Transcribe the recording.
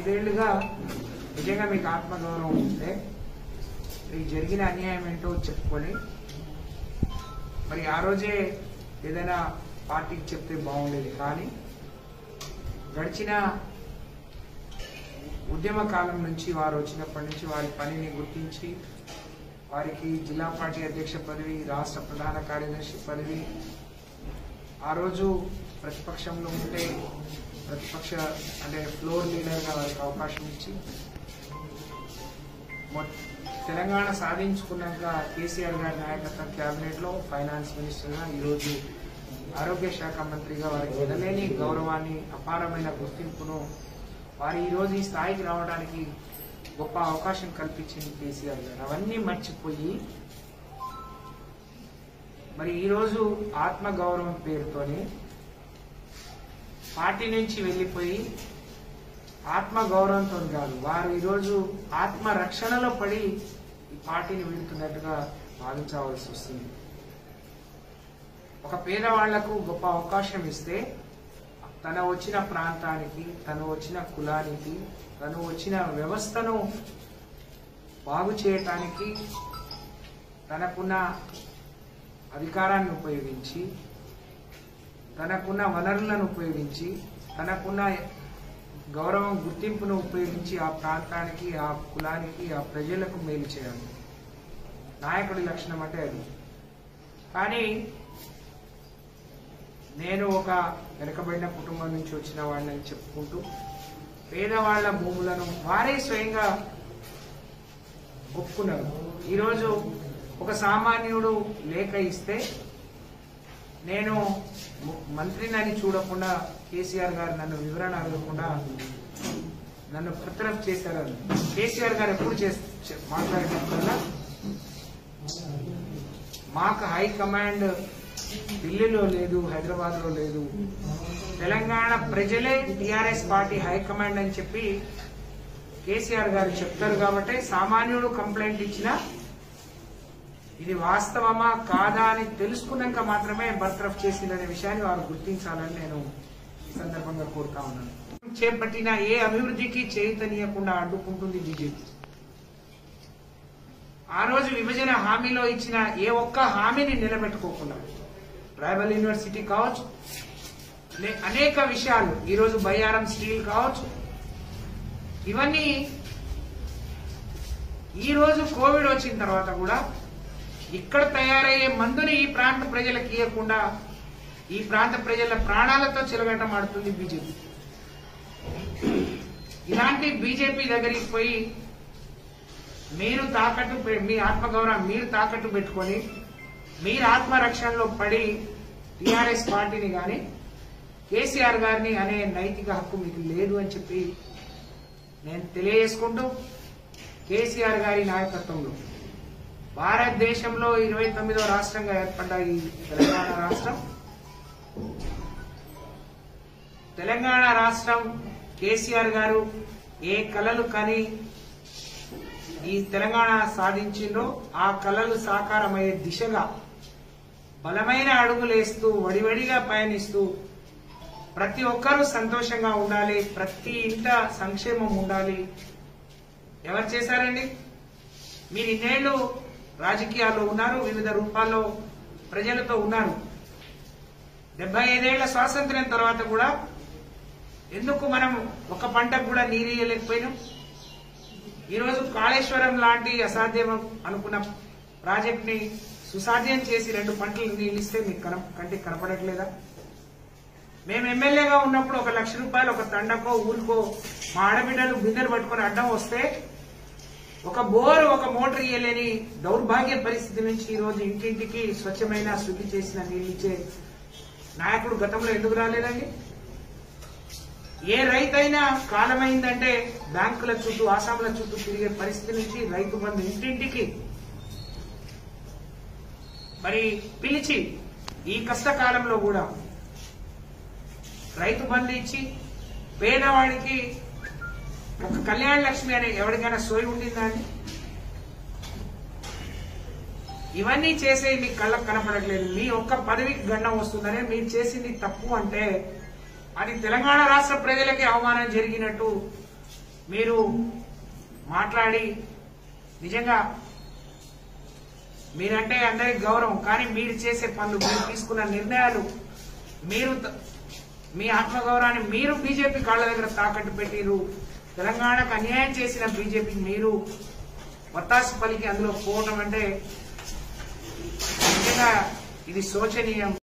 ఐదేళ్లుగా నిజంగా మీకు ఆత్మగౌరవం ఉంటే మీకు జరిగిన అన్యాయం ఏంటో చెప్పుకొని మరి ఆ రోజే ఏదైనా పార్టీకి చెప్తే బాగుండేది కానీ గడిచిన ఉద్యమ కాలం నుంచి వారు వచ్చినప్పటి నుంచి వారి పనిని గుర్తించి వారికి జిల్లా పార్టీ అధ్యక్ష పదవి రాష్ట్ర ప్రధాన కార్యదర్శి పదవి ఆ రోజు ప్రతిపక్షంలో ఉంటే ప్రతిపక్ష అంటే ఫ్లోర్ లీడర్గా వారికి అవకాశం ఇచ్చి మొ- తెలంగాణ సాధించుకున్నాక కేసీఆర్ గారి నాయకత్వం కేబినెట్ లో ఫైనాన్స్ మినిస్టర్ గా ఈరోజు ఆరోగ్య శాఖ మంత్రిగా వారికి ఎనలేని గౌరవాన్ని అపారమైన గుర్తింపును వారు ఈ రోజు ఈ స్థాయికి రావడానికి గొప్ప అవకాశం కల్పించింది కేసీఆర్ గారు అవన్నీ మర్చిపోయి మరి ఈ రోజు ఆత్మ గౌరవం పేరుతోనే పార్టీ నుంచి వెళ్ళిపోయి ఆత్మ గౌరవంతో కాదు వారు ఈరోజు ఆత్మ రక్షణలో పడి ఈ పార్టీని వీడుతున్నట్టుగా భావించవలసి వస్తుంది ఒక పేదవాళ్లకు గొప్ప అవకాశం ఇస్తే తన వచ్చిన ప్రాంతానికి తను వచ్చిన కులానికి తను వచ్చిన వ్యవస్థను బాగు చేయటానికి తనకున్న అధికారాన్ని ఉపయోగించి తనకున్న వనరులను ఉపయోగించి తనకున్న గౌరవం గుర్తింపును ఉపయోగించి ఆ ప్రాంతానికి ఆ కులానికి ఆ ప్రజలకు మేలు చేయాలి నాయకుడి లక్షణం అంటే అది కానీ నేను ఒక వెనుకబడిన కుటుంబం నుంచి వచ్చిన వాడిని చెప్పుకుంటూ పేదవాళ్ల భూములను వారే స్వయంగా ఒప్పుకున్నారు ఈరోజు ఒక సామాన్యుడు లేఖ ఇస్తే నేను ము- మంత్రిని చూడకుండా కేసీఆర్ గారు నన్ను వివరణ అడగకుండా నన్ను ప్రతిరప్ చేశారని కేసీఆర్ గారు ఎప్పుడు చేస్- చె- మాట్లాడేటప్పుడల్లా మాకు హైకమాండ్ ఢిల్లీలో లేదు హైదరాబాద్ లో లేదు తెలంగాణ ప్రజలే టిఆర్ఎస్ పార్టీ హైకమాండ్ అని చెప్పి కేసీఆర్ గారు చెప్తారు కాబట్టి సామాన్యుడు కంప్లైంట్ ఇచ్చినా ఇది వాస్తవమా కాదా అని తెలుసుకున్నాక మాత్రమే బర్తరఫ్ చేసిందనే విషయాన్ని వారు గుర్తించాలని నేను ఈ సందర్భంగా కోరుతా ఉన్నాను చేపట్టిన ఏ అభివృద్ధికి చేయుతనీయకుండా అడ్డుకుంటుంది బీజేపీ ఆ రోజు విభజన హామీలో ఇచ్చిన ఏ ఒక్క హామీని నిలబెట్టుకోకుండా ట్రైబల్ యూనివర్సిటీ కావచ్చు లే- అనేక విషయాలు ఈరోజు బయ్యారం స్టీల్ కావచ్చు ఇవన్నీ ఈ రోజు కోవిడ్ వచ్చిన తర్వాత కూడా ఇక్కడ తయారయ్యే మందుని ఈ ప్రాంత ప్రజలకు ఇవ్వకుండా ఈ ప్రాంత ప్రజల ప్రాణాలతో చిలగటం ఆడుతుంది బీజేపీ ఇలాంటి బీజేపీ దగ్గరికి పోయి మీరు తాకట్టు పె- మీ ఆత్మగౌరవం మీరు తాకట్టు పెట్టుకొని మీరు ఆత్మరక్షణలో పడి టిఆర్ఎస్ పార్టీని గాని కేసీఆర్ గారిని అనే నైతిక హక్కు మీకు లేదు అని చెప్పి నేను తెలియజేసుకుంటూ కేసీఆర్ గారి నాయకత్వంలో భారతదేశంలో ఇరవై తొమ్మిదో రాష్ట్రంగా ఏర్పడ్డ ఈ తెలంగాణ రాష్ట్రం తెలంగాణ రాష్ట్రం కేసీఆర్ గారు ఏ కలలు కని ఈ తెలంగాణ సాధించిందో ఆ కలలు సాకారమయ్యే దిశగా బలమైన అడుగులేస్తూ వడివడిగా పయనిస్తూ ప్రతి ఒక్కరూ సంతోషంగా ఉండాలి ప్రతి ఇంట సంక్షేమం ఉండాలి ఎవరు చేశారండి మీరు ఇన్నేళ్లు రాజకీయాల్లో ఉన్నారు వివిధ రూపాల్లో ప్రజలతో ఉన్నారు డెబ్బై ఐదేళ్ల స్వాతంత్ర్యం తర్వాత కూడా ఎందుకు మనం ఒక పంటకు కూడా నీరేయలేకపోయినాం ఈరోజు కాళేశ్వరం లాంటి అసాధ్యం అనుకున్న ప్రాజెక్ట్ ని సుసాధ్యం చేసి రెండు పంటలు నీళ్ళు ఇస్తే మీకు కన కంటికి కనపడట్లేదా మేము ఎమ్మెల్యేగా ఉన్నప్పుడు ఒక లక్ష రూపాయలు ఒక తండకో ఊరికో మా ఆడబిడ్డలు బిందెలు పట్టుకొని అడ్డం వస్తే ఒక బోరు ఒక మోటార్ ఇయ్యలేని దౌర్భాగ్య పరిస్థితి నుంచి ఈ రోజు ఇంటింటికి స్వచ్ఛమైన శుద్ధి చేసిన నీళ్ళు ఇచ్చే నాయకుడు గతంలో ఎందుకు రాలేదండి ఏ రైతైనా కాలమైందంటే బ్యాంకుల చుట్టూ ఆసాముల చుట్టూ తిరిగే పరిస్థితి నుంచి రైతు బంధు ఇంటింటికి మరి పిలిచి ఈ కష్టకాలంలో కూడా రైతు బంధు ఇచ్చి పేదవాడికి ఒక కళ్యాణ లక్ష్మి అనే ఎవరికైనా సోయి ఉండిందా అండి ఇవన్నీ చేసే మీ కళ్ళకు కనపడట్లేదు మీ ఒక్క పదవికి గండం వస్తుందనే మీరు చేసింది తప్పు అంటే అది తెలంగాణ రాష్ట్ర ప్రజలకి అవమానం జరిగినట్టు మీరు మాట్లాడి నిజంగా మీరంటే అందరికి గౌరవం కానీ మీరు చేసే పనులు మీరు తీసుకున్న నిర్ణయాలు మీరు త- మీ ఆత్మగౌరవాన్ని మీరు బీజేపీ కాళ్ళ దగ్గర తాకట్టు పెట్టిరు తెలంగాణకు అన్యాయం చేసిన బీజేపీ మీరు వత్తాసు పలికి అందులో పోవడం అంటే నిజంగా ఇది శోచనీయం